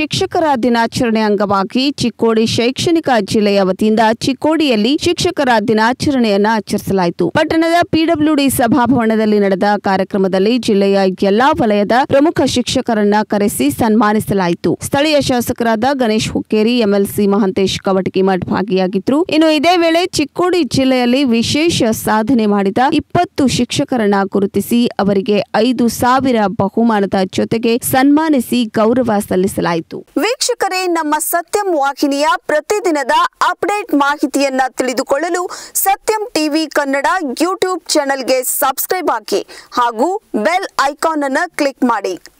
ಶಿಕ್ಷಕರ ದಿನಾಚರಣೆ ಅಂಗವಾಗಿ ಚಿಕ್ಕೋಡಿ ಶೈಕ್ಷಣಿಕ ಜಿಲ್ಲೆಯ ವತಿಯಿಂದ ಚಿಕ್ಕೋಡಿಯಲ್ಲಿ ಶಿಕ್ಷಕರ ದಿನಾಚರಣೆಯನ್ನ ಆಚರಿಸಲಾಯಿತು ಪಟ್ಟಣದ ಪಿಡಬ್ಲ್ಯೂಡಿ ಸಭಾಭವನದಲ್ಲಿ ನಡೆದ ಕಾರ್ಯಕ್ರಮದಲ್ಲಿ ಜಿಲ್ಲೆಯ ಎಲ್ಲಾ ವಲಯದ ಪ್ರಮುಖ ಶಿಕ್ಷಕರನ್ನ ಕರೆಸಿ ಸನ್ಮಾನಿಸಲಾಯಿತು ಸ್ಥಳೀಯ ಶಾಸಕರಾದ ಗಣೇಶ್ ಹುಕ್ಕೇರಿ ಎಂಎಲ್ಸಿ ಮಹಂತೇಶ್ ಕವಟಗಿಮಠ್ ಭಾಗಿಯಾಗಿದ್ರು ಇನ್ನು ಇದೇ ವೇಳೆ ಚಿಕ್ಕೋಡಿ ಜಿಲ್ಲೆಯಲ್ಲಿ ವಿಶೇಷ ಸಾಧನೆ ಮಾಡಿದ ಇಪ್ಪತ್ತು ಶಿಕ್ಷಕರನ್ನ ಗುರುತಿಸಿ ಅವರಿಗೆ ಐದು ಸಾವಿರ ಬಹುಮಾನದ ಜೊತೆಗೆ ಸನ್ಮಾನಿಸಿ ಗೌರವ ಸಲ್ಲಿಸಲಾಯಿತು ವೀಕ್ಷಕರೇ ನಮ್ಮ ಸತ್ಯಂ ವಾಹಿನಿಯ ಪ್ರತಿದಿನದ ಅಪ್ಡೇಟ್ ಮಾಹಿತಿಯನ್ನ ತಿಳಿದುಕೊಳ್ಳಲು ಸತ್ಯಂ ಟಿವಿ ಕನ್ನಡ ಯೂಟ್ಯೂಬ್ ಚಾನೆಲ್ಗೆ ಸಬ್ಸ್ಕ್ರೈಬ್ ಹಾಕಿ ಹಾಗೂ ಬೆಲ್ ಐಕಾನ್ ಅನ್ನು ಕ್ಲಿಕ್ ಮಾಡಿ